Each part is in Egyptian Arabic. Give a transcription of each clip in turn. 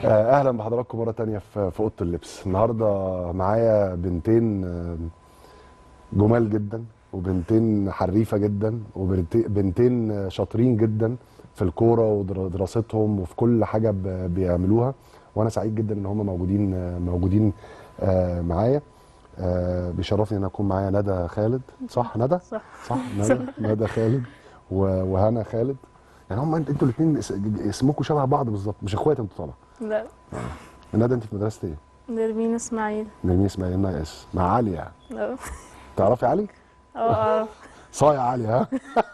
آه، اهلا بحضراتكم مره تانية في في اوضه اللبس النهارده معايا بنتين آه، جمال جدا وبنتين حريفه جدا وبنتين شاطرين جدا في الكوره ودراستهم وفي كل حاجه ب- بيعملوها وانا سعيد جدا ان هم موجودين آه، موجودين آه، معايا آه، بيشرفني ان اكون معايا ندى خالد صح ندى صح صح ندى ندى خالد و- وهنا خالد يعني هم انتوا الاثنين اسمكم شبه بعض بالظبط مش اخوات انتوا طبعا لا ندى انت في مدرسه ايه؟ نرمين اسماعيل نرمين اسماعيل ناقص مع علي يعني اه تعرفي علي؟ اه اعرف صايع علي ها؟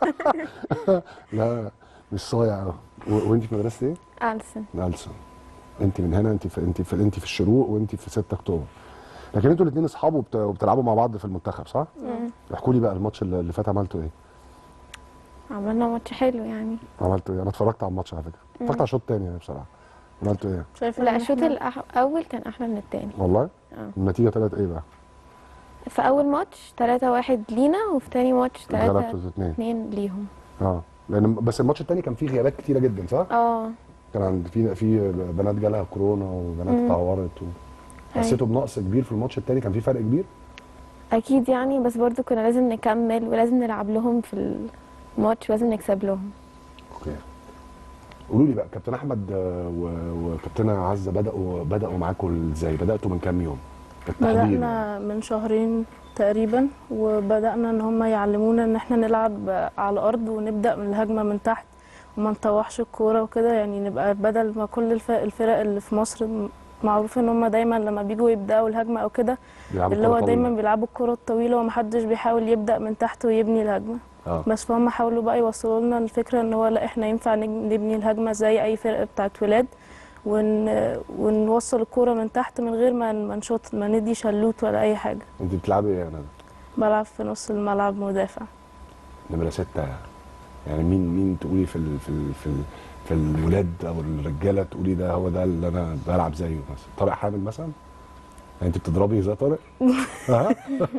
لا مش صايع أوي. و- وانت في مدرسه ايه؟ ألسن ألسن انت من هنا انت في انت في انت في الشروق وانت في 6 اكتوبر لكن انتوا الاثنين اصحاب وبت- وبتلعبوا مع بعض في المنتخب صح؟ احكوا لي بقى الماتش اللي اللي فات عملتوا ايه؟ عملنا ماتش حلو يعني عملتوا ايه؟ انا اتفرجت على الماتش على فكره اتفرجت على الشوط الثاني يعني بصراحه عملتوا ايه؟ شايفه لا إن الشوط إحنا- الأول كان أحلى من التاني والله؟ اه النتيجه طلعت ايه بقى؟ في أول ماتش 3-1 لينا وفي تاني ماتش 3-2 غلبتوا الاثنين ليهم اه لان بس الماتش الثاني كان فيه غيابات كتيره جدا صح؟ اه كان عند في في بنات جالها كورونا وبنات مم. اتعورت و... حسيتوا بنقص كبير في الماتش الثاني كان في فرق كبير؟ أكيد يعني بس برضو كنا لازم نكمل ولازم نلعب لهم في الماتش ولازم نكسب لهم اوكي قولوا لي بقى كابتن احمد آه، و- وكابتنه عزه بداوا بداوا معاكم ازاي؟ بداتوا من كام يوم؟ التحضير يعني. بدأنا من شهرين تقريبا وبدأنا ان هم يعلمونا ان احنا نلعب على الارض ونبدأ من الهجمة من تحت وما نطوحش الكورة وكده يعني نبقى بدل ما كل الف- الفرق اللي في مصر معروف ان هم دايما لما بيجوا يبدأوا الهجمة او كده بيلعبوا اللي هو كرة دايما طويلة. بيلعبوا الكرة الطويلة ومحدش بيحاول يبدأ من تحت ويبني الهجمة اه بس فهم حاولوا بقى يوصلوا لنا الفكرة ان هو لا احنا ينفع نج- نبني الهجمة زي اي فرقة بتاعت ولاد ون... ونوصل الكورة من تحت من غير ما ما نشوط ما ندي شلوت ولا اي حاجة انت بتلعبي ايه يا ندى؟ بلعب في نص الملعب مدافع نمره سته يعني مين مين تقولي في ال في ال في ال في الولاد او الرجاله تقولي ده هو ده اللي انا بلعب زيه مثلا طارق حامد مثلا يعني انت بتضربي زي طارق؟ ها؟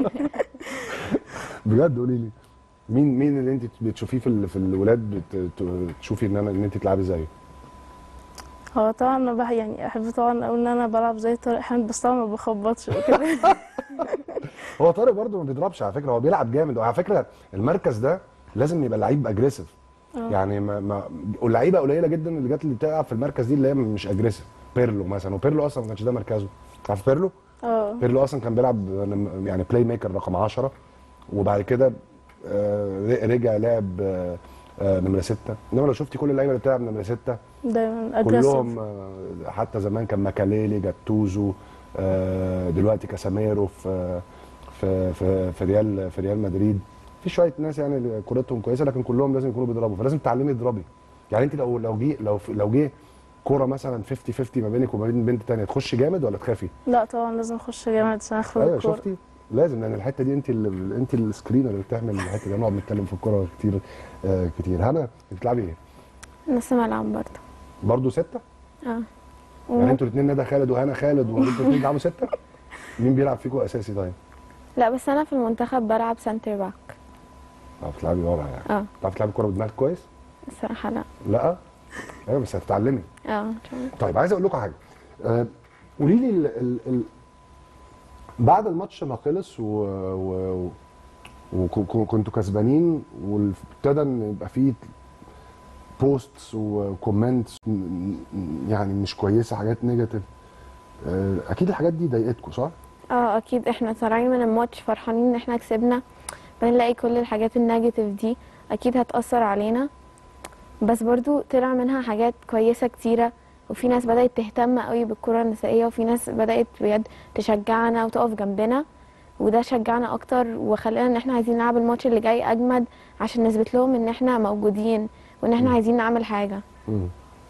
بجد قولي لي مين مين اللي انت بتشوفيه في ال- في الولاد بت- ت- تشوفي ان انا ان انت تلعبي زيه؟ هو طبعا انا بح يعني احب طبعا اقول ان انا بلعب زي طارق حامد بس طبعا ما بخبطش وكده هو طارق برضه ما بيضربش على فكره هو بيلعب جامد وعلى فكره المركز ده لازم يبقى لعيب اجريسيف آه. يعني ما ما اللعيبه قليله جدا اللي جت اللي بتلعب في المركز دي اللي هي مش اجريسيف بيرلو مثلا وبيرلو اصلا ما كانش ده مركزه عارف بيرلو؟ اه بيرلو اصلا كان بيلعب يعني بلاي ميكر رقم 10 وبعد كده آه، رجع لعب آه، آه، نمره 6 انما لو شفتي كل اللعيبه اللي بتلعب نمره 6 دايما كلهم اجريسيف آه، حتى زمان كان ماكاليلي جاتوزو آه، دلوقتي كاساميرو في في في في ريال في ريال مدريد في شويه ناس يعني اللي كورتهم كويسه لكن كلهم لازم يكونوا بيضربوا فلازم تتعلمي تضربي يعني انت لو لو جه لو لو جه كوره مثلا 50 50 ما بينك وما بين بنت تانية تخش جامد ولا تخافي؟ لا طبعا لازم اخش جامد عشان اخد ايوه الكورة شفتي؟ لازم لان الحته دي انت اللي انت السكرينر اللي بتعمل الحته دي نقعد نتكلم في الكوره كتير آه كتير هنا انت بتلعبي ايه؟ نص ملعب برضو برضه سته؟ اه يعني انتوا الاثنين ندى خالد وهنا خالد وانتوا الاثنين بتلعبوا سته؟ مين بيلعب فيكم اساسي طيب؟ لا بس أنا في المنتخب بلعب سنتر باك اه بتلعبي ورا يعني اه بتعرفي تلعبي كوره بدماغك كويس؟ الصراحة لا لا؟ ايوه بس هتتعلمي اه طيب عايز اقول لكم حاجه آه، قولي لي ال... ال... ال... بعد الماتش ما خلص و... و... وكنتوا كسبانين وابتدى ان يبقى فيه بوستس وكومنتس يعني مش كويسه حاجات نيجاتيف آه، اكيد الحاجات دي ضايقتكم صح؟ اه اكيد احنا طالعين من الماتش فرحانين ان احنا كسبنا بنلاقي كل الحاجات النيجاتيف دي اكيد هتأثر علينا بس برضو طلع منها حاجات كويسة كتيرة وفي ناس بدأت تهتم قوي بالكرة النسائية وفي ناس بدأت بجد تشجعنا وتقف جنبنا وده شجعنا اكتر وخلانا ان احنا عايزين نلعب الماتش اللي جاي اجمد عشان نثبت لهم ان احنا موجودين وان احنا مم. عايزين نعمل حاجة امم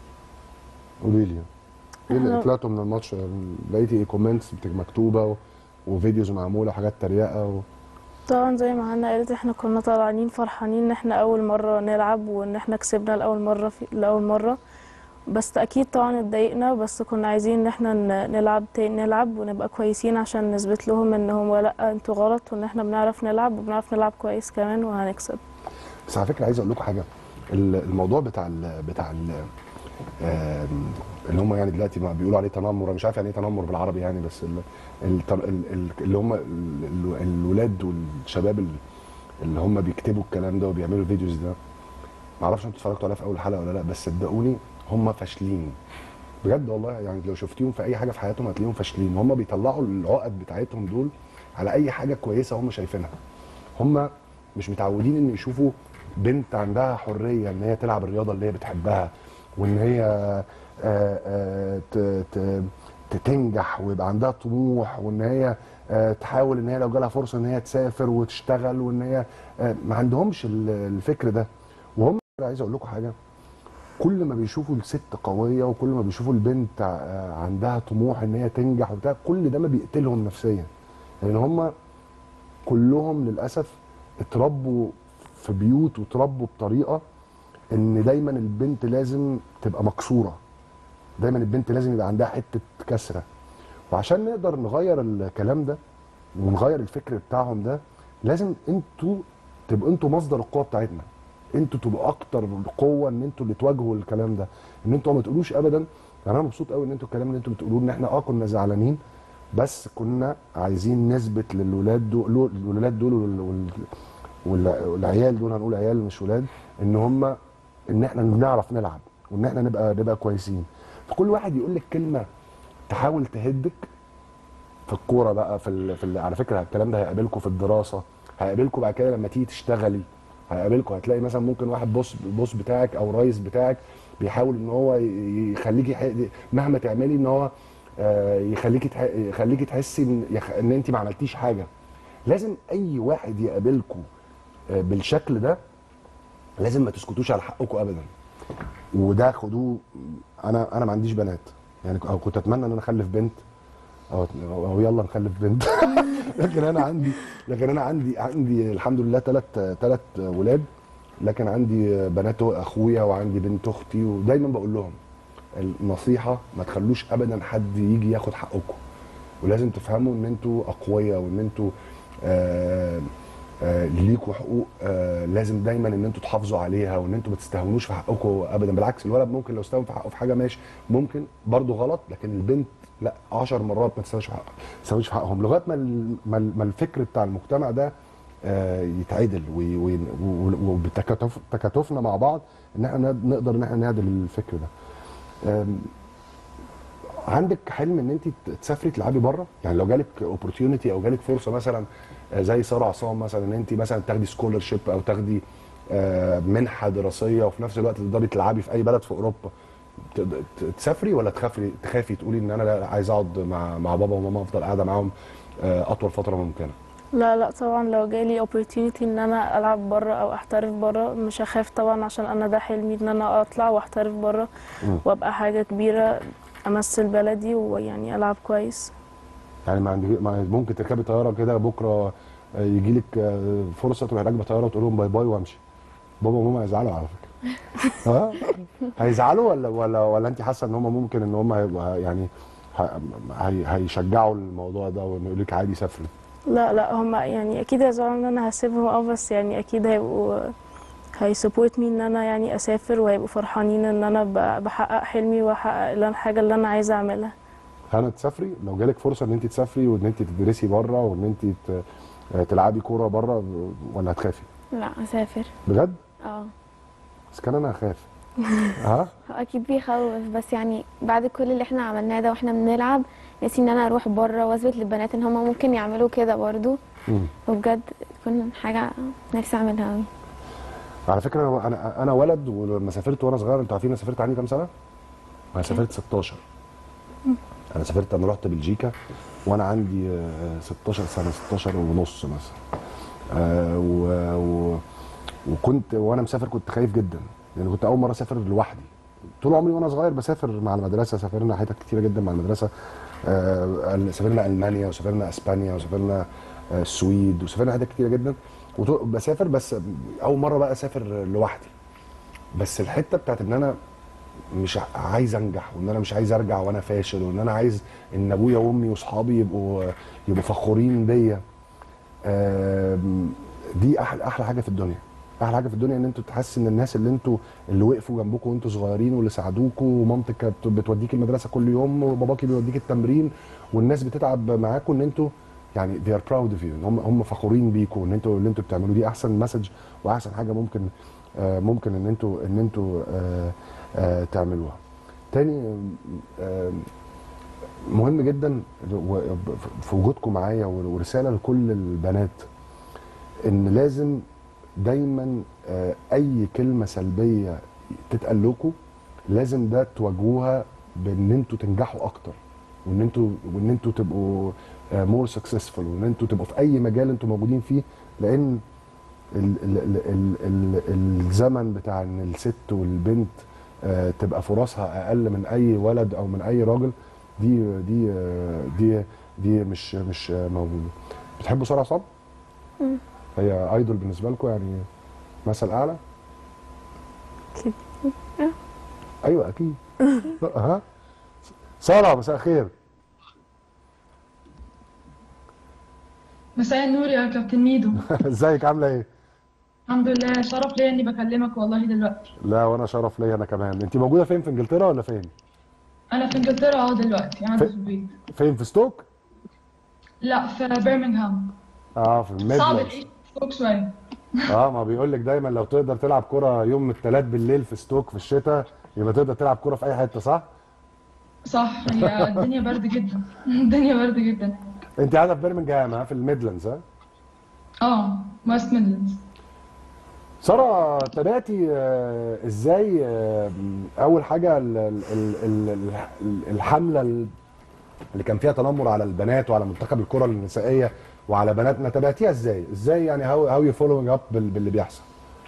قولي لي ايه اللي إحنا- طلعتوا من الماتش لقيتي ايه كومنتس مكتوبه و... وفيديوز معموله وحاجات تريقه و... طبعا زي ما هنا قالت احنا كنا طالعين فرحانين ان احنا اول مرة نلعب وان احنا كسبنا لاول مرة في لاول مرة بس اكيد طبعا اتضايقنا بس كنا عايزين ان احنا ن- نلعب تاني نلعب ونبقى كويسين عشان نثبت لهم ان هو لا انتوا غلط وان احنا بنعرف نلعب وبنعرف نلعب كويس كمان وهنكسب بس على فكره عايز اقول لكم حاجه ال- الموضوع بتاع ال... بتاع ال... آم، اللي هم يعني دلوقتي ما بيقولوا عليه تنمر انا مش عارف يعني ايه تنمر بالعربي يعني بس ال- الت- ال- ال- اللي هم ال- ال- الولاد والشباب ال- اللي هم بيكتبوا الكلام ده وبيعملوا الفيديوز ده ما اعرفش انتوا اتفرجتوا عليها في اول حلقه ولا لا بس صدقوني هم فاشلين بجد والله يعني لو شفتيهم في اي حاجه في حياتهم هتلاقيهم فاشلين هم بيطلعوا العقد بتاعتهم دول على اي حاجه كويسه هم شايفينها هم مش متعودين ان يشوفوا بنت عندها حريه ان هي تلعب الرياضه اللي هي بتحبها وان هي آه، آه، ت- ت- ت- تنجح ويبقى عندها طموح وان هي آه، تحاول ان هي لو جالها فرصه ان هي تسافر وتشتغل وان هي آه، ما عندهمش ال- الفكر ده وهم عايز اقول لكم حاجه كل ما بيشوفوا الست قويه وكل ما بيشوفوا البنت آه، عندها طموح ان هي تنجح وبتاع كل ده ما بيقتلهم نفسيا لان هم كلهم للاسف اتربوا في بيوت واتربوا بطريقه ان دايما البنت لازم تبقى مكسوره دايما البنت لازم يبقى عندها حته كسره وعشان نقدر نغير الكلام ده ونغير الفكر بتاعهم ده لازم انتوا تبقوا انتوا مصدر القوه بتاعتنا انتوا تبقوا اكتر قوه ان انتوا اللي تواجهوا الكلام ده ان انتوا ما تقولوش ابدا يعني انا مبسوط قوي ان انتوا الكلام اللي انتوا بتقولوه ان احنا اه كنا زعلانين بس كنا عايزين نثبت للولاد دول الولاد دول وال- وال- وال- والعيال دول هنقول عيال مش ولاد ان هم ان احنا بنعرف نلعب وان احنا نبقى نبقى كويسين فكل واحد يقول لك كلمه تحاول تهدك في الكوره بقى في, ال... في ال... على فكره الكلام ده هيقابلكم في الدراسه هيقابلكم بعد كده لما تيجي تشتغلي هيقابلكم هتلاقي مثلا ممكن واحد بوس بوس بتاعك او رئيس بتاعك بيحاول ان هو ي- يخليكي ح... مهما تعملي ان هو آه، يخليكي تح... يخليكي تحسي ان يخ... ان انت ما عملتيش حاجه لازم اي واحد يقابلكم آه، بالشكل ده لازم ما تسكتوش على حقكم ابدا وده خدوه انا انا ما عنديش بنات يعني أو كنت اتمنى ان انا اخلف بنت او او يلا نخلف بنت لكن انا عندي لكن انا عندي عندي الحمد لله ثلاث ثلاث ولاد لكن عندي بنات اخويا وعندي بنت اختي ودايما بقول لهم النصيحه ما تخلوش ابدا حد يجي ياخد حقكم ولازم تفهموا ان انتوا اقوياء وان انتوا آه آه ليكوا حقوق آه لازم دايما ان انتوا تحافظوا عليها وان انتوا ما تستهونوش في حقكم ابدا بالعكس الولد ممكن لو استهون في حقه في حاجه ماشي ممكن برضه غلط لكن البنت لا 10 مرات ما تستهونش في حقها ما تستهونش في حقهم لغايه ما ال- ما ال- ما الفكر بتاع المجتمع ده آه يتعدل وي- وي- و- وبتكاتف تكاتفنا مع بعض ان احنا نقدر ان احنا نعدل الفكر ده آم، عندك حلم ان انت تسافري تلعبي بره يعني لو جالك اوبورتيونيتي او جالك فرصه مثلا آه، زي ساره عصام مثلا ان انت مثلا تاخدي سكولرشيب او تاخدي آه، منحه دراسيه وفي نفس الوقت تقدري تلعبي في اي بلد في اوروبا ت- ت- تسافري ولا تخافي تخافي تقولي ان انا لا عايز اقعد مع مع بابا وماما افضل قاعده معاهم آه، اطول فتره ممكنه لا لا طبعا لو جالي opportunity ان انا العب بره او احترف بره مش هخاف طبعا عشان انا ده حلمي ان انا اطلع واحترف بره مم. وابقى حاجه كبيره امثل بلدي ويعني العب كويس يعني ما عندي ما ممكن تركبي طياره كده بكره يجي لك فرصه تروحي راكبه طياره وتقول لهم باي باي وامشي بابا وماما هيزعلوا على فكره ها هيزعلوا ولا ولا ولا انت حاسه ان هم ممكن ان هم هيبقى يعني ه- هي- هيشجعوا الموضوع ده ويقول لك عادي سافري لا لا هم يعني اكيد هيزعلوا ان انا هسيبهم اه بس يعني اكيد هيبقوا هيسبورت مي ان انا يعني اسافر وهيبقوا فرحانين ان انا ب- بحقق حلمي واحقق اللي- الحاجه اللي انا عايزه اعملها هنا تسافري لو جالك فرصه ان انت تسافري وان انت تدرسي بره وان انت ت- تلعبي كوره بره ولا هتخافي لا اسافر بجد اه بس كان انا هخاف ها هو اكيد بيخوف بس يعني بعد كل اللي احنا عملناه ده واحنا بنلعب نسي ان انا اروح بره واثبت للبنات ان هم ممكن يعملوا كده برضو مم. وبجد تكون حاجه نفسي اعملها قوي على فكره انا انا ولد ولما سافرت وانا صغير انتوا عارفين انا سافرت عندي كام سنه؟ انا سافرت 16 انا سافرت انا رحت بلجيكا وانا عندي آه، 16 سنه 16 ونص مثلا آه، و... و... وكنت وانا مسافر كنت خايف جدا لان كنت اول مره اسافر لوحدي طول عمري وانا صغير بسافر مع المدرسه سافرنا حتت كتيره جدا مع المدرسه آه، سافرنا المانيا وسافرنا اسبانيا وسافرنا آه، السويد وسافرنا حتت كتيره جدا وطول- بسافر بس اول مره بقى اسافر لوحدي بس الحته بتاعت ان انا مش عايز انجح وان انا مش عايز ارجع وانا فاشل وان انا عايز ان ابويا وامي واصحابي يبقوا يبقوا فخورين بيا آم، دي احلى احلى حاجه في الدنيا احلى حاجه في الدنيا ان انتوا تحس ان الناس اللي انتوا اللي وقفوا جنبكم وانتوا صغيرين واللي ساعدوكوا ومامتك كانت بتوديك المدرسه كل يوم وباباكي بيوديك التمرين والناس بتتعب معاكم ان انتوا يعني they are proud of you إن هم هم فخورين بيكم ان انتوا اللي انتوا بتعملوه دي احسن مسج واحسن حاجه ممكن آه ممكن ان انتوا ان انتوا آه آه تعملوها تاني آه مهم جدا و- في وجودكم معايا ورساله لكل البنات ان لازم دايما آه، اي كلمه سلبيه تتقال لكم لازم ده تواجهوها بان انتوا تنجحوا اكتر وان انتوا وان انتوا تبقوا مور سكسسفul وان انتوا تبقوا في اي مجال انتوا موجودين فيه لان ال ال ال ال ال الزمن بتاع ان الست والبنت آه، تبقى فرصها اقل من اي ولد او من اي راجل دي دي آه، دي دي مش مش آه، موجوده بتحبوا ساره عصام؟ هي ايدول بالنسبه لكم يعني مثل اعلى؟ أكيد. ايوه اكيد ها ساره مساء الخير مساء النور يا كابتن ميدو ازيك عامله ايه؟ الحمد لله شرف ليا اني بكلمك والله دلوقتي لا وانا شرف ليا انا كمان انت موجوده فين في انجلترا ولا فين؟ انا في انجلترا اه دلوقتي قاعده في- في البيت فين في ستوك؟ لا في برمنغهام اه في صعب الميدلاندز العيش في ستوك شويه اه ما بيقول لك دايما لو تقدر تلعب كرة يوم الثلاث بالليل في ستوك في الشتاء يبقى تقدر تلعب كرة في اي حته صح؟ صح هي الدنيا برد جدا الدنيا برد جدا انت قاعده في برمنجهام ها في الميدلاندز ها؟ اه ويست ميدلاندز ساره تابعتي آه، ازاي آه، اول حاجه ال- ال- ال- ال- ال- الحمله ال- اللي كان فيها تنمر على البنات وعلى منتخب الكره النسائيه وعلى بناتنا تابعتيها ازاي؟ ازاي يعني هاو هاو يو فولوينج اب باللي بيحصل؟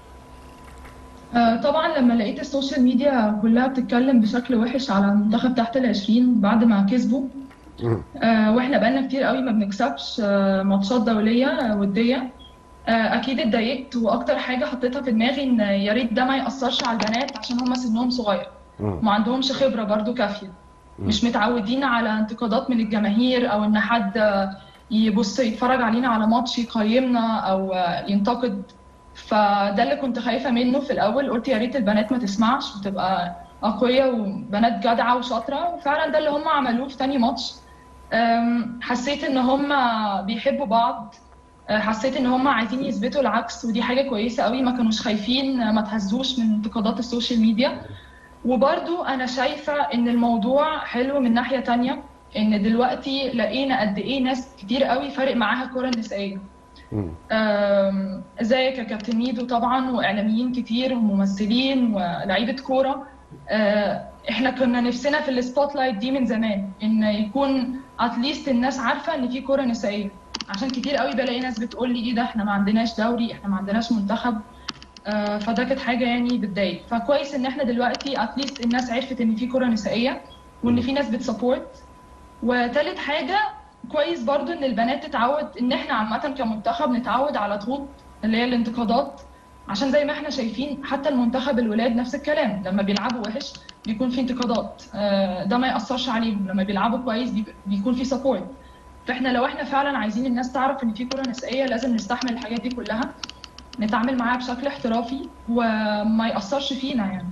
آه، طبعا لما لقيت السوشيال ميديا كلها بتتكلم بشكل وحش على المنتخب تحت العشرين بعد ما كسبوا مم. آه، واحنا بقالنا كتير قوي ما بنكسبش آه، ماتشات دولية آه، ودية آه، اكيد اتضايقت واكتر حاجة حطيتها في دماغي ان يا ريت ده ما يأثرش على البنات عشان هم سنهم صغير مم. ما عندهمش خبرة برضو كافية مش متعودين على انتقادات من الجماهير او ان حد آه، يبص يتفرج علينا على ماتش يقيمنا او آه، ينتقد فده اللي كنت خايفة منه في الأول قلت يا ريت البنات ما تسمعش وتبقى أقوياء وبنات جدعة وشاطرة وفعلا ده اللي هم عملوه في تاني ماتش أم، حسيت إن هم بيحبوا بعض أه، حسيت إن هم عايزين يثبتوا العكس ودي حاجة كويسة قوي ما كانوش خايفين أه، ما تهزوش من انتقادات السوشيال ميديا وبرضو أنا شايفة إن الموضوع حلو من ناحية تانية إن دلوقتي لقينا قد إيه ناس كتير قوي فارق معاها الكرة النسائية مم. آم، زيك يا كابتن ميدو طبعا واعلاميين كتير وممثلين ولاعيبه كوره آه، احنا كنا نفسنا في السبوت لايت دي من زمان ان يكون اتليست الناس عارفه ان في كوره نسائيه عشان كتير قوي بلاقي ناس بتقول لي ايه ده احنا ما عندناش دوري احنا ما عندناش منتخب آه، فده كانت حاجه يعني بتضايق فكويس ان احنا دلوقتي اتليست الناس عرفت ان في كوره نسائيه وان في ناس بتسبورت وتالت حاجه كويس برضو ان البنات تتعود ان احنا عامه كمنتخب نتعود على ضغوط اللي هي الانتقادات عشان زي ما احنا شايفين حتى المنتخب الولاد نفس الكلام لما بيلعبوا وحش بيكون في انتقادات آه، ده ما يأثرش عليهم لما بيلعبوا كويس بيك- بيكون في سبورت فاحنا لو احنا فعلا عايزين الناس تعرف ان في كرة نسائية لازم نستحمل الحاجات دي كلها نتعامل معاها بشكل احترافي وما يأثرش فينا يعني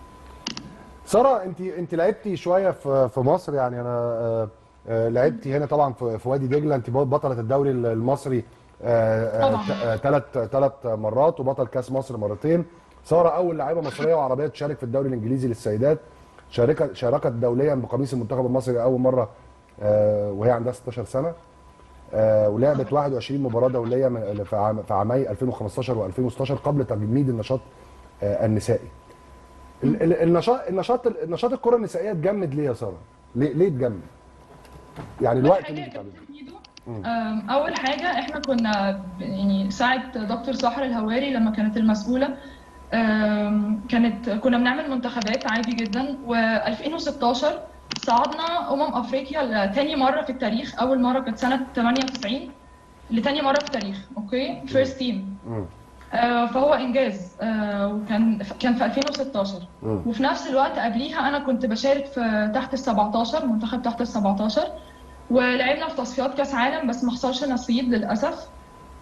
ساره انت انت لعبتي شويه في في مصر يعني انا آه، آه، لعبتي هنا طبعا في في وادي دجله انت بطله الدوري المصري طبعاً. ثلاث ثلاث مرات وبطل كاس مصر مرتين ساره اول لاعيبه مصريه وعربيه تشارك في الدوري الانجليزي للسيدات شاركت شاركت دوليا بقميص المنتخب المصري اول مره آه، وهي عندها 16 سنه آه، ولعبت 21 مباراه دوليه من- في عام- في عامي 2015 و2016 قبل تجميد النشاط آه، النسائي ال- ال- النشاط النشاط النشاط الكره النسائيه اتجمد ليه يا ساره؟ ليه ليه اتجمد؟ يعني أول الوقت حاجة اللي يا انت بتعمله كابتن ميدو، أم، أول حاجة إحنا كنا ب- يعني ساعة دكتور سحر الهواري لما كانت المسؤولة أم، كانت كنا بنعمل منتخبات عادي جدا و2016 صعدنا أمم أفريقيا لتاني مرة في التاريخ أول مرة كانت سنة 98 لتاني مرة في التاريخ أوكي فيرست تيم مم. فهو إنجاز آه، وكان كان في 2016 مم. وفي نفس الوقت قبليها انا كنت بشارك في تحت ال 17 منتخب تحت ال 17 ولعبنا في تصفيات كاس عالم بس ما حصلش نصيب للاسف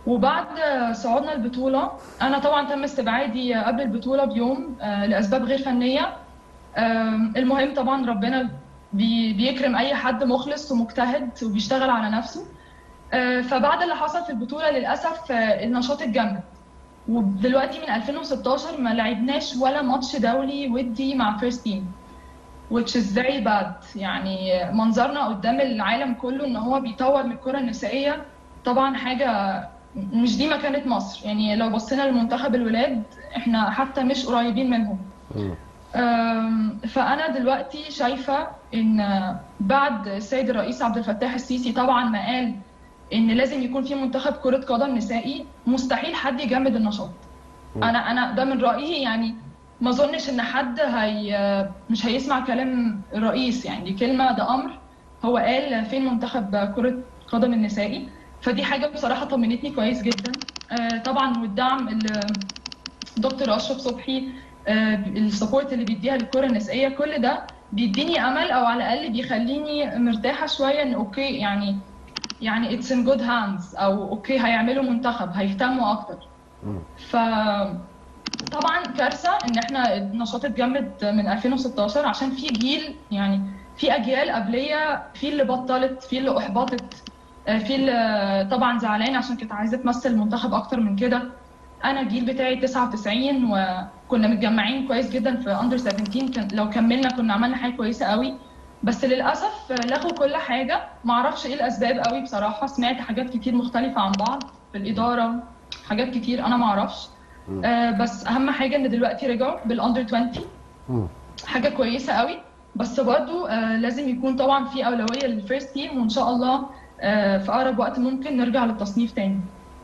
وبعد صعودنا البطولة أنا طبعا تم استبعادي قبل البطولة بيوم آه، لأسباب غير فنية آم، المهم طبعا ربنا بي- بيكرم أي حد مخلص ومجتهد وبيشتغل على نفسه آه، فبعد اللي حصل في البطولة للأسف آه، النشاط اتجمد ودلوقتي من 2016 ما لعبناش ولا ماتش دولي ودي مع فيرست تيم which is very bad يعني منظرنا قدام العالم كله ان هو بيطور من الكرة النسائية طبعا حاجة مش دي مكانة مصر يعني لو بصينا لمنتخب الولاد احنا حتى مش قريبين منهم مم. أم، فأنا دلوقتي شايفة إن بعد السيد الرئيس عبد الفتاح السيسي طبعا ما قال إن لازم يكون في منتخب كرة قدم نسائي مستحيل حد يجمد النشاط. أنا أنا ده من رأيي يعني ما أظنش إن حد هي مش هيسمع كلام الرئيس يعني دي كلمة ده أمر هو قال فين منتخب كرة قدم النسائي فدي حاجة بصراحة طمنتني كويس جدا آه، طبعا والدعم اللي دكتور اشرف صبحي آه، السبورت اللي بيديها للكره النسائيه كل ده بيديني امل او على الاقل بيخليني مرتاحه شويه ان اوكي يعني يعني اتس ان جود هاندز او اوكي هيعملوا منتخب هيهتموا اكتر مم. ف طبعا كارثه ان احنا النشاط اتجمد من 2016 عشان في جيل يعني في اجيال قبليه في اللي بطلت في اللي احبطت آه، في اللي طبعا زعلانه عشان كانت عايزه تمثل المنتخب اكتر من كده انا الجيل بتاعي 99 وكنا متجمعين كويس جدا في اندر 17 كان لو كملنا كنا عملنا حاجه كويسه قوي بس للاسف لغوا كل حاجه ما اعرفش ايه الاسباب قوي بصراحه سمعت حاجات كتير مختلفه عن بعض في الاداره حاجات كتير انا ما اعرفش آه بس اهم حاجه ان دلوقتي رجعوا بالاندر 20 مم. حاجه كويسه قوي بس برضو آه لازم يكون طبعا في اولويه للفيرست تيم وان شاء الله آه في اقرب وقت ممكن نرجع للتصنيف تاني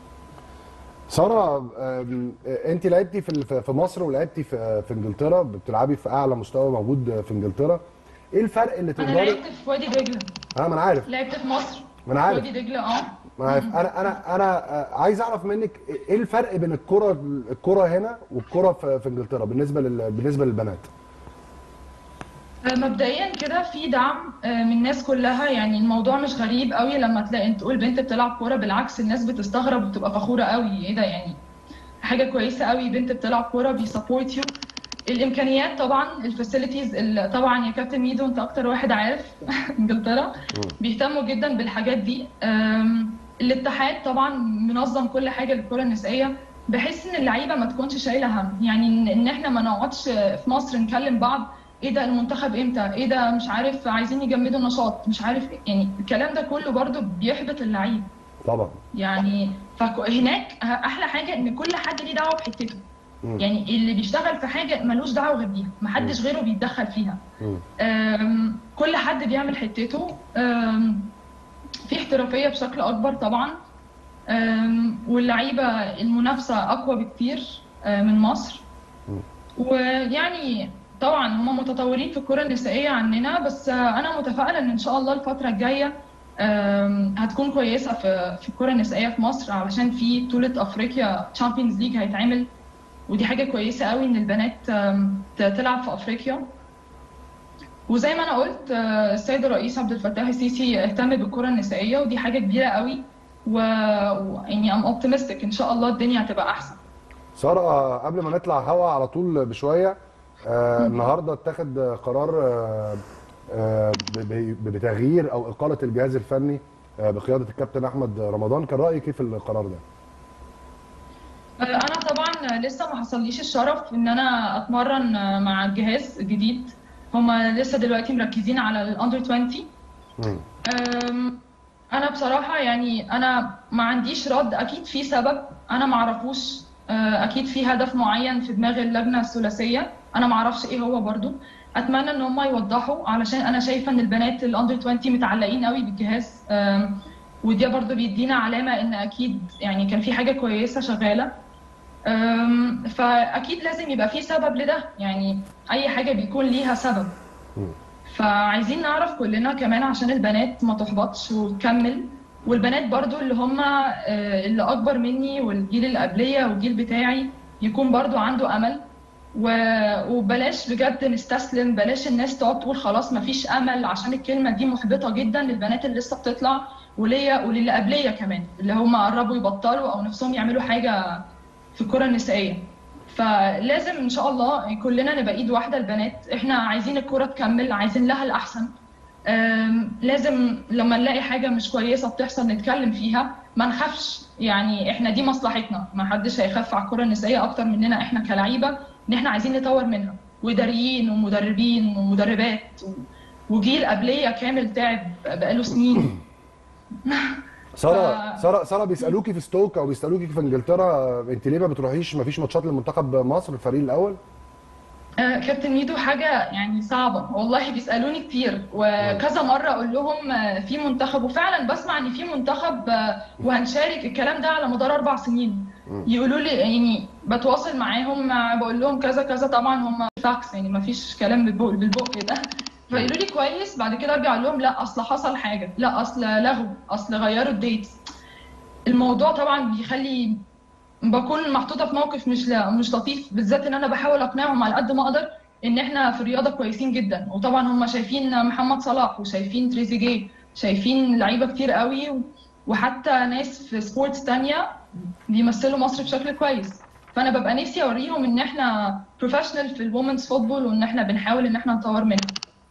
ساره آم، انت لعبتي في ال- في مصر ولعبتي في في انجلترا بتلعبي في اعلى مستوى موجود في انجلترا ايه الفرق اللي انا تقدري لعبت في وادي دجله اه ما انا عارف لعبت في مصر ما انا عارف وادي دجله اه ما أنا عارف انا انا انا آه، عايز اعرف منك ايه الفرق بين الكره الكره هنا والكره في في انجلترا بالنسبه لل بالنسبه للبنات مبدئيا كده في دعم آه، من الناس كلها يعني الموضوع مش غريب قوي لما تلاقي انت تقول بنت بتلعب كوره بالعكس الناس بتستغرب وبتبقى فخوره قوي ايه ده يعني حاجه كويسه قوي بنت بتلعب كوره بيسبورت يو الامكانيات طبعا الفاسيلتيز طبعا يا كابتن ميدو انت اكتر واحد عارف انجلترا بيهتموا جدا بالحاجات دي أم، الاتحاد طبعا منظم كل حاجه للكره النسائيه بحيث ان اللعيبه ما تكونش شايله هم يعني ان إن احنا ما نقعدش في مصر نكلم بعض ايه ده المنتخب امتى ايه ده مش عارف عايزين يجمدوا نشاط مش عارف إيه. يعني الكلام ده كله برضو بيحبط اللعيب طبعا يعني فهناك احلى حاجه ان كل حد ليه دعوه بحتته مم. يعني اللي بيشتغل في حاجه ملوش دعوه غير بيها محدش غيره بيتدخل فيها مم. أم، كل حد بيعمل حتته أم، في احترافيه بشكل اكبر طبعا أم، واللعيبه المنافسه اقوى بكتير أه، من مصر مم. ويعني طبعا هم متطورين في الكره النسائيه عننا بس أه، انا متفائله ان ان شاء الله الفتره الجايه أم، هتكون كويسه في في الكره النسائيه في مصر علشان في بطوله افريقيا تشامبيونز ليج هيتعمل ودي حاجه كويسه قوي ان البنات أم، ت- تلعب في افريقيا وزي ما انا قلت آه، السيد الرئيس عبد الفتاح السيسي اهتم بالكره النسائيه ودي حاجه كبيره قوي و و- يعني ام اوبتيمستيك ان شاء الله الدنيا هتبقى احسن ساره قبل ما نطلع هوا على طول بشويه آه النهارده اتخذ قرار آه آه ب- ب- بتغيير او اقاله الجهاز الفني آه بقياده الكابتن احمد رمضان كان رايك ايه في القرار ده؟ آه، انا طبعا لسه ما حصليش الشرف ان انا اتمرن آه، مع الجهاز الجديد هما لسه دلوقتي مركزين على الاندر 20 مم. أم، انا بصراحه يعني انا ما عنديش رد اكيد في سبب انا ما اعرفوش أه، اكيد في هدف معين في دماغ اللجنه الثلاثيه انا ما اعرفش ايه هو برضو اتمنى ان هم يوضحوا علشان انا شايفه ان البنات الاندر 20 متعلقين قوي بالجهاز أم، ودي برضو بيدينا علامه ان اكيد يعني كان في حاجه كويسه شغاله أم، فاكيد لازم يبقى في سبب لده يعني اي حاجه بيكون ليها سبب مم. فعايزين نعرف كلنا كمان عشان البنات ما تحبطش وتكمل والبنات برضو اللي هم آه، اللي اكبر مني والجيل اللي قبليه والجيل بتاعي يكون برضو عنده امل و- وبلاش بجد نستسلم بلاش الناس تقعد تقول خلاص مفيش امل عشان الكلمه دي محبطه جدا للبنات اللي لسه بتطلع وليا وللي قبليه كمان اللي هم قربوا يبطلوا او نفسهم يعملوا حاجه في الكره النسائيه فلازم ان شاء الله كلنا نبقى ايد واحده البنات احنا عايزين الكره تكمل عايزين لها الاحسن أم، لازم لما نلاقي حاجه مش كويسه بتحصل نتكلم فيها ما نخافش يعني احنا دي مصلحتنا ما حدش هيخاف على الكره النسائيه اكتر مننا احنا كلعيبه ان احنا عايزين نطور منها واداريين ومدربين ومدربات و- وجيل قبليه كامل تعب بقاله سنين ساره ف- ساره ساره بيسالوكي في ستوك او بيسالوكي في انجلترا انت ليه ما بتروحيش ما فيش ماتشات لمنتخب مصر الفريق الاول آه، كابتن ميدو حاجة يعني صعبة والله بيسألوني كتير وكذا مرة أقول لهم آه، في منتخب وفعلا بسمع إن في منتخب آه، وهنشارك الكلام ده على مدار أربع سنين يقولوا لي يعني بتواصل معاهم آه، بقول لهم كذا كذا طبعا هم فاكس يعني ما فيش كلام بالبق بالبق كده فيقولوا لي كويس بعد كده ارجع اقول لهم لا اصل حصل حاجه لا اصل لغوا اصل غيروا الديتس الموضوع طبعا بيخلي بكون محطوطه في موقف مش لا مش لطيف بالذات ان انا بحاول اقنعهم على قد ما اقدر ان احنا في الرياضه كويسين جدا وطبعا هم شايفين محمد صلاح وشايفين تريزيجيه شايفين لعيبه كتير قوي و- وحتى ناس في سبورتس تانية بيمثلوا مصر بشكل كويس فانا ببقى نفسي اوريهم ان احنا بروفيشنال في الومنز فوتبول وان احنا بنحاول ان احنا نطور منها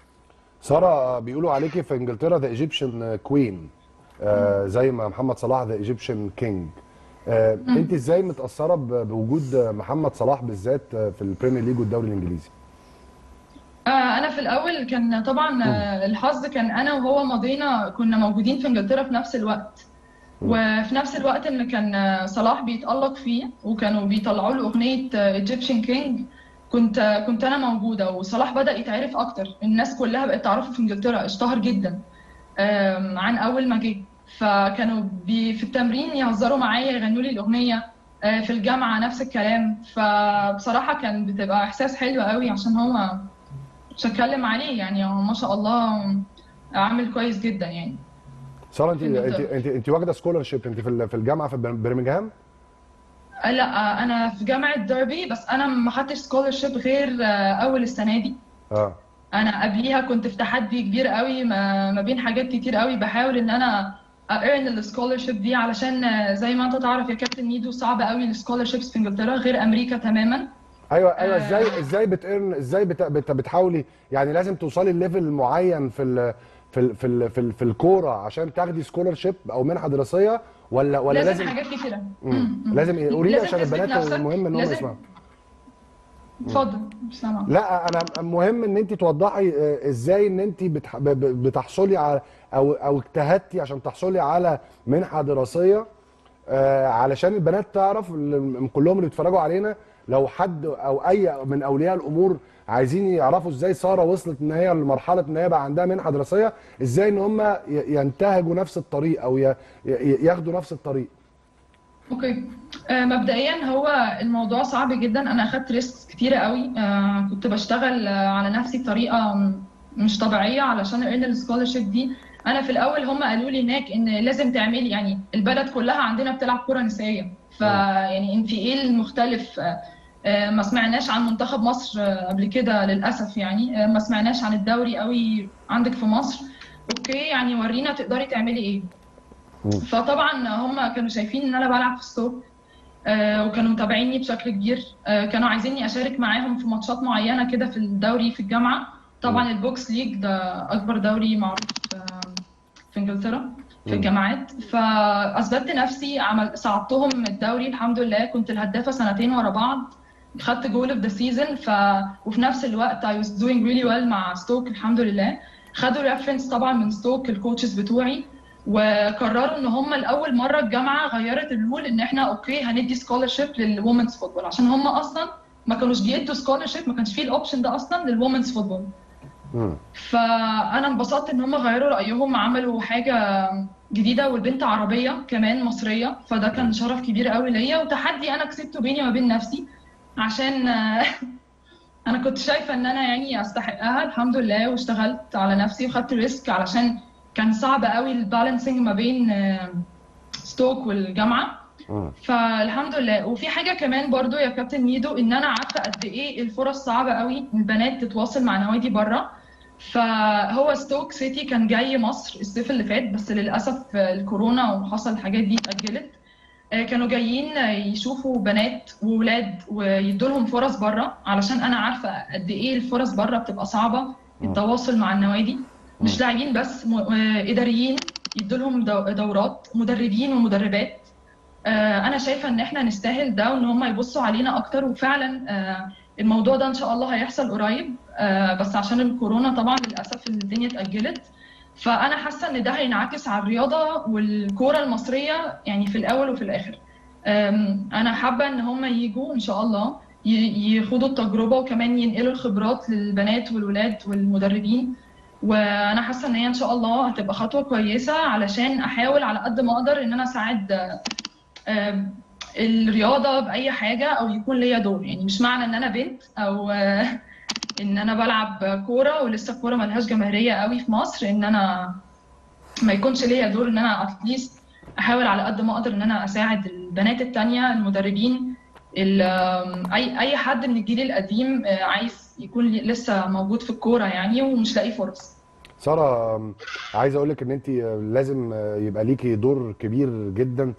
ساره بيقولوا عليكي في انجلترا ذا ايجيبشن كوين زي ما محمد صلاح ذا ايجيبشن كينج انت ازاي متاثره ب- بوجود محمد صلاح بالذات في البريمير ليج والدوري الانجليزي آه، أنا في الأول كان طبعا آه، الحظ كان أنا وهو مضينا كنا موجودين في إنجلترا في نفس الوقت وفي نفس الوقت إن كان آه، صلاح بيتألق فيه وكانوا بيطلعوا له أغنية ايجيبشن كينج كنت آه، كنت أنا موجودة وصلاح بدأ يتعرف أكتر الناس كلها بقت تعرفه في إنجلترا اشتهر جدا آم، عن أول ما جه فكانوا بي في التمرين يهزروا معايا يغنوا لي الأغنية آه، في الجامعة نفس الكلام فبصراحة كان بتبقى إحساس حلو قوي عشان هو مش هتكلم عليه يعني هو ما شاء الله عامل كويس جدا يعني ساره انت في انت إنجلترا. انت, انت واخده سكولرشيب انت في ال- في الجامعه في بر- برمنجهام آه، لا آه، انا في جامعة ديربي بس انا ما خدتش سكولرشيب غير آه، اول السنة دي اه انا قبليها كنت في تحدي كبير قوي ما, ما بين حاجات كتير قوي بحاول ان انا ايرن السكولرشيب دي علشان آه، زي ما انت تعرف يا كابتن ميدو صعب قوي السكولرشيبس في انجلترا غير امريكا تماما ايوه ايوه آه. ازاي ازاي بتقرن ازاي بت بت بتحاولي يعني لازم توصلي لليفل معين في ال في ال في ال في, ال في الكوره عشان تاخدي سكولرشيب او منحه دراسيه ولا ولا لازم, لازم حاجات كتيرة مم. لازم ايه قولي لي لازم عشان تثبت البنات نفسك، مهم ان هم لازم- يسمعوا اتفضل مش سامعة لا انا مهم ان انت توضحي آه، ازاي ان انت بتح- ب- ب- بتحصلي على او او اجتهدتي عشان تحصلي على منحه دراسيه آه، علشان البنات تعرف ال- كلهم اللي بيتفرجوا علينا لو حد او اي من اولياء الامور عايزين يعرفوا ازاي ساره وصلت ان هي لمرحله ان هي بقى عندها منحه دراسيه ازاي ان هم ي- ينتهجوا نفس الطريق او ي- ي- ياخدوا نفس الطريق اوكي آه، مبدئيا هو الموضوع صعب جدا انا اخدت ريسكس كتيره قوي آه، كنت بشتغل آه، على نفسي بطريقه م- مش طبيعيه علشان ايرن السكولرشيب دي انا في الاول هم قالوا لي هناك ان لازم تعملي يعني البلد كلها عندنا بتلعب كره نسائيه فيعني انت ايه المختلف آه، آه، ما سمعناش عن منتخب مصر آه، قبل كده للاسف يعني آه، ما سمعناش عن الدوري قوي عندك في مصر اوكي يعني ورينا تقدري تعملي ايه فطبعا هم كانوا شايفين ان انا بلعب في ستوك آه، وكانوا متابعيني بشكل كبير آه، كانوا عايزيني اشارك معاهم في ماتشات معينه كده في الدوري في الجامعه طبعا البوكس ليج ده اكبر دوري معروف آه، في انجلترا في الجامعات فاثبتت نفسي عمل صعدتهم الدوري الحمد لله كنت الهدافه سنتين ورا بعض خدت جول اوف ذا سيزون ف وفي نفس الوقت I was doing really well مع ستوك الحمد لله خدوا ريفرنس طبعا من ستوك الكوتشز بتوعي وقرروا ان هم لاول مره الجامعه غيرت الرول ان احنا اوكي هندي سكولرشيب للومنز فوتبول عشان هم اصلا ما كانوش بيدوا سكولرشيب ما كانش فيه الاوبشن ده اصلا للومنز فوتبول مم. فانا انبسطت ان هم غيروا رايهم عملوا حاجه جديده والبنت عربيه كمان مصريه فده كان شرف كبير قوي ليا وتحدي انا كسبته بيني وبين نفسي عشان انا كنت شايفه ان انا يعني استحقها الحمد لله واشتغلت على نفسي وخدت ريسك علشان كان صعب قوي البالانسنج ما بين آه، ستوك والجامعه مم. فالحمد لله وفي حاجه كمان برضو يا كابتن ميدو ان انا عارفه قد ايه الفرص صعبه قوي ان البنات تتواصل مع نوادي بره فهو ستوك سيتي كان جاي مصر الصيف اللي فات بس للاسف الكورونا وحصل الحاجات دي اتاجلت آه، كانوا جايين يشوفوا بنات وولاد ويدوا لهم فرص بره علشان انا عارفه قد ايه الفرص بره بتبقى صعبه التواصل مع النوادي مش لاعبين بس م- آه، اداريين يدوا لهم دو- دورات مدربين ومدربات آه، انا شايفه ان احنا نستاهل ده وان هم يبصوا علينا اكتر وفعلا آه، الموضوع ده ان شاء الله هيحصل قريب آه، بس عشان الكورونا طبعا للاسف الدنيا اتاجلت فانا حاسه ان ده هينعكس على الرياضه والكوره المصريه يعني في الاول وفي الاخر أم، انا حابه ان هم يجوا ان شاء الله ي- يخوضوا التجربه وكمان ينقلوا الخبرات للبنات والولاد والمدربين وانا حاسه ان هي ان شاء الله هتبقى خطوه كويسه علشان احاول على قد ما اقدر ان انا اساعد آه، آه، الرياضه باي حاجه او يكون ليا دور يعني مش معنى ان انا بنت او آه، ان انا بلعب كوره ولسه الكوره ملهاش جماهيريه قوي في مصر ان انا ما يكونش ليا دور ان انا اتليست احاول على قد ما اقدر ان انا اساعد البنات التانية المدربين ال- آم، اي اي حد من الجيل القديم آه، عايز يكون لي- لسه موجود في الكوره يعني ومش لاقي فرص ساره آم، عايز اقول لك ان انت لازم آه، يبقى ليكي دور كبير جدا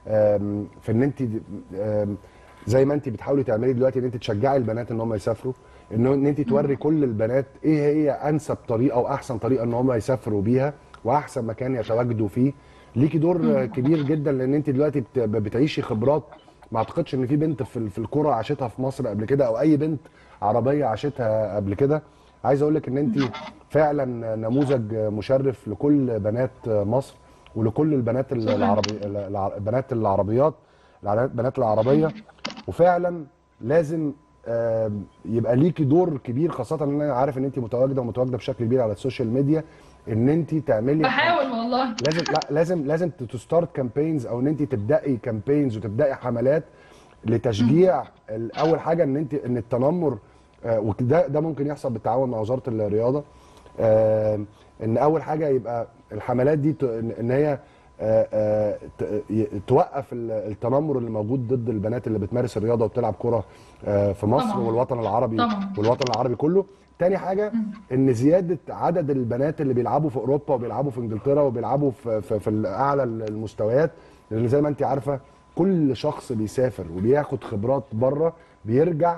آم، في ان انت آم، زي ما انت بتحاولي تعملي دلوقتي ان انت تشجعي البنات ان هم يسافروا ان ان انت توري كل البنات ايه هي انسب طريقه واحسن طريقه ان هم يسافروا بيها واحسن مكان يتواجدوا فيه ليكي دور آه، كبير جدا لان انت دلوقتي بت- بتعيشي خبرات ما اعتقدش ان في بنت في في الكوره عاشتها في مصر قبل كده او اي بنت عربيه عاشتها قبل كده عايز اقول لك ان انت فعلا نموذج مشرف لكل بنات مصر ولكل البنات شكراً. العربي الع- البنات العربيات البنات العربيه وفعلا لازم آم، يبقى ليكي دور كبير خاصه ان انا عارف ان انت متواجده ومتواجده بشكل كبير على السوشيال ميديا ان انت تعملي بحاول والله لازم لا لازم لازم تستارت كامبينز او ان انت تبداي كامبينز وتبداي حملات لتشجيع ال- اول حاجه ان انت ان التنمر آه، وده ده ممكن يحصل بالتعاون مع وزاره الرياضه آه، ان اول حاجه يبقى الحملات دي ت- ان إن هي آه، آه، ت- ي- توقف ال- التنمر اللي موجود ضد البنات اللي بتمارس الرياضه وبتلعب كره آه، في مصر طبعاً. والوطن العربي طبعاً. والوطن العربي كله تاني حاجه ان زياده عدد البنات اللي بيلعبوا في اوروبا وبيلعبوا في انجلترا وبيلعبوا في في, في اعلى المستويات لان زي ما انت عارفه كل شخص بيسافر وبياخد خبرات بره بيرجع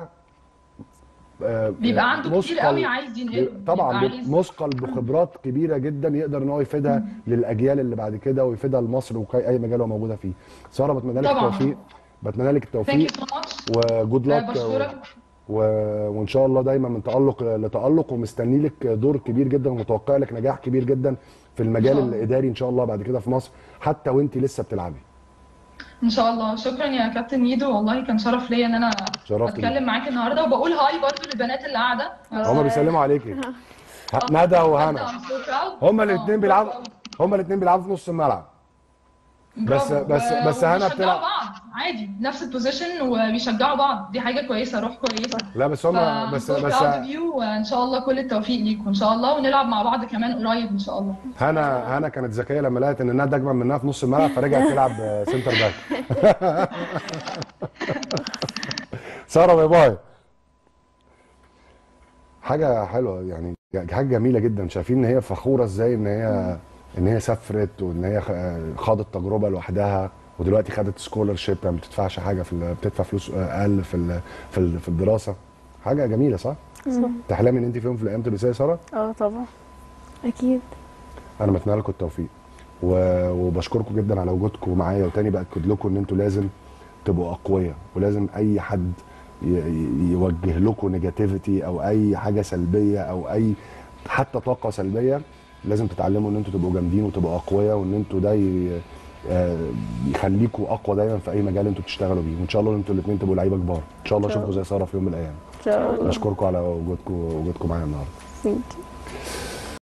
آه، بيبقى عنده كتير مثقل- قوي عايز ينقله طبعا بيبقى بيبقى عايز- مثقل بخبرات كبيره جدا يقدر ان هو يفيدها للاجيال اللي بعد كده ويفيدها لمصر واي مجال هو موجوده فيه ساره بتمنى لك طبعاً. التوفيق بتمنى لك ثانك التوفيق يو سو ماتش وجود لك بشكرك و... وان شاء الله دايما من تالق لتالق ومستني لك دور كبير جدا ومتوقع لك نجاح كبير جدا في المجال إن شاء الله. الاداري ان شاء الله بعد كده في مصر حتى وانت لسه بتلعبي ان شاء الله شكرا يا كابتن ميدو والله كان شرف ليا ان انا شرفت بيك. اتكلم معاك النهارده وبقول هاي برضو للبنات اللي قاعده هما بيسلموا عليكي ه- ندى وهنا I'm so proud. هما آه، الاثنين برافو بيلعبوا أوي. هما الاثنين بيلعبوا في نص الملعب بس- برافو. بس- و- بس هنا وبيشجعوا بتلعب- بعض عادي نفس البوزيشن وبيشجعوا بعض دي حاجه كويسه روح كويسه لا بس هما بس بس بس وان شاء الله كل التوفيق ليكم ان شاء الله ونلعب مع بعض كمان قريب ان شاء الله هنا هنا كانت ذكيه لما لقت ان ندى اجمل منها في نص الملعب فرجعت تلعب سنتر باك ساره باي باي حاجه حلوه يعني حاجه جميله جدا شايفين ان هي فخوره ازاي ان هي ان هي سافرت وان هي خ- خاضت تجربه لوحدها ودلوقتي خدت سكولرشيب يعني ما بتدفعش حاجه في ال- بتدفع فلوس اقل في ال- في ال- في الدراسه حاجه جميله صح؟ صح. تحلمي ان انت في يوم في الايام تبقي زي ساره؟ اه طبعا اكيد انا بتمنى لكم التوفيق و- وبشكركم جدا على وجودكم معايا وتاني باكد لكم ان انتوا لازم تبقوا اقوياء ولازم اي حد ي- ي- يوجه لكم نيجاتيفيتي او اي حاجه سلبيه او اي حتى طاقه سلبيه لازم تتعلموا ان انتوا تبقوا جامدين وتبقوا اقوياء وان انتوا ده ي- آه، يخليكوا اقوى دايما في اي مجال انتوا بتشتغلوا بيه وان شاء الله انتوا الاثنين تبقوا لعيبه كبار ان شاء الله إن شاء اشوفكم زي ساره في يوم من الايام ان شاء الله بشكركم على وجودكم وجودكم معايا النهارده Thank you.